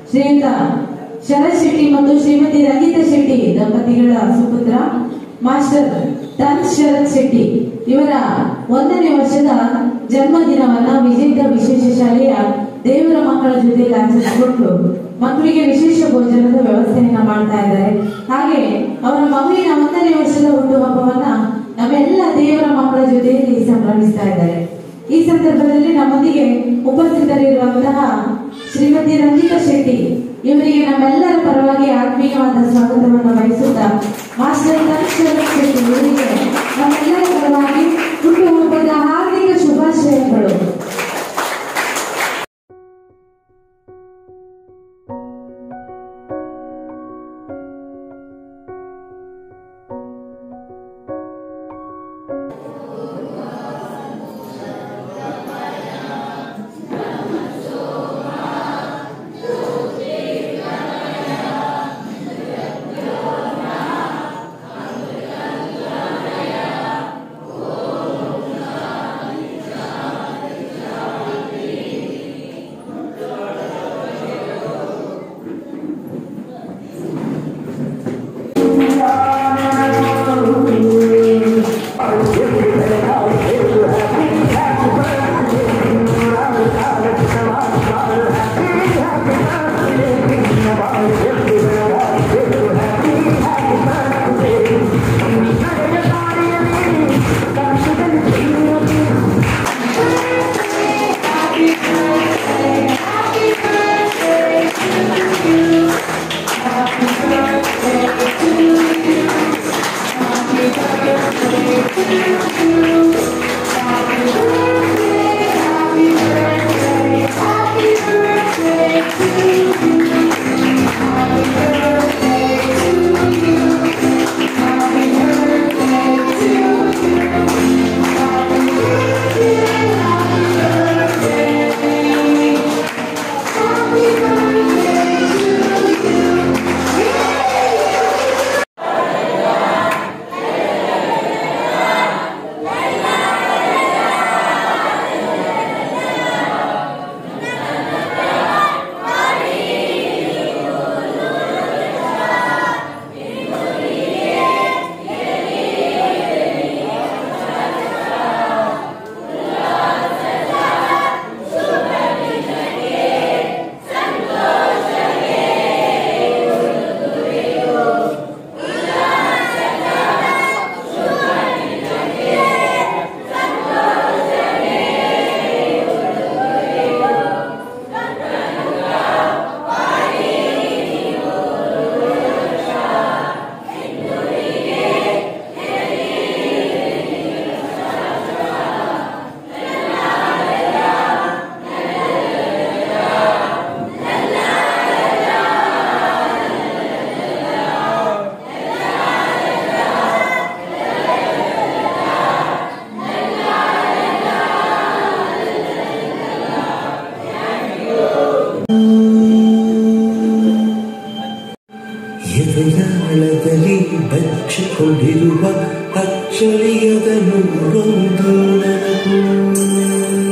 ಶ್ರೀಯುತ ಶರತ್ ಶೆಟ್ಟಿ ಮತ್ತು ಶ್ರೀಮತಿ ರಂಜಿತಾ ಶೆಟ್ಟಿ ದಂಪತಿಗಳ ಸುಪುತ್ರ ಮಾಸ್ಟರ್ ಧನ್ ಶರತ್ ಶೆಟ್ಟಿ ಇವರ ಒಂದನೇ ವರ್ಷದ ಜನ್ಮದಿನವನ್ನ ವಿಜೇತ ವಿಶೇಷ ಶಾಲೆಯ ದೇವರ ಮಕ್ಕಳ ಜೊತೆಯಲ್ಲಿ ಆಚರಿಸಿಕೊಂಡು ಮಕ್ಕಳಿಗೆ ವಿಶೇಷ ಭೋಜನದ ವ್ಯವಸ್ಥೆಯನ್ನ ಮಾಡ್ತಾ ಇದ್ದಾರೆ ಹಾಗೆ ಅವರ ಮಗುವಿನ ಒಂದನೇ ವರ್ಷದ ಹುಟ್ಟುಹಬ್ಬವನ್ನ ನಮ್ಮೆಲ್ಲ ದೇವರ ಮಕ್ಕಳ ಜೊತೆಯಲ್ಲಿ ಸಂಭ್ರಮಿಸ್ತಾ ಇದ್ದಾರೆ ಈ ಸಂದರ್ಭದಲ್ಲಿ ನಮ್ಮೊಂದಿಗೆ ಉಪಸ್ಥಿತರಿರುವಂತಹ ಶ್ರೀಮತಿ ರಂಜಿತಾ ಶೆಟ್ಟಿ ಇವರಿಗೆ ನಮ್ಮೆಲ್ಲರ ಪರವಾಗಿ ಆತ್ಮೀಯವಾದ ಸ್ವಾಗತವನ್ನು ಬಯಸುತ್ತಾ ಮಾಸ್ಟರ್ ಧನಶರತ್ ಶೆಟ್ಟಿ ಇವರಿಗೆ ನಮ್ಮೆಲ್ಲರ ಪರವಾಗಿ ಹುಟ್ಟುಹಬ್ಬದ ಹಾರ್ದಿಕ ಶುಭಾಶಯಗಳು ಎದೆಯಾಳದಲ್ಲಿ ಬಚ್ಚಿಕೊಂಡಿರುವ ಅಚ್ಚಳಿಯದ ನೂರೊಂದು ನನಗೂ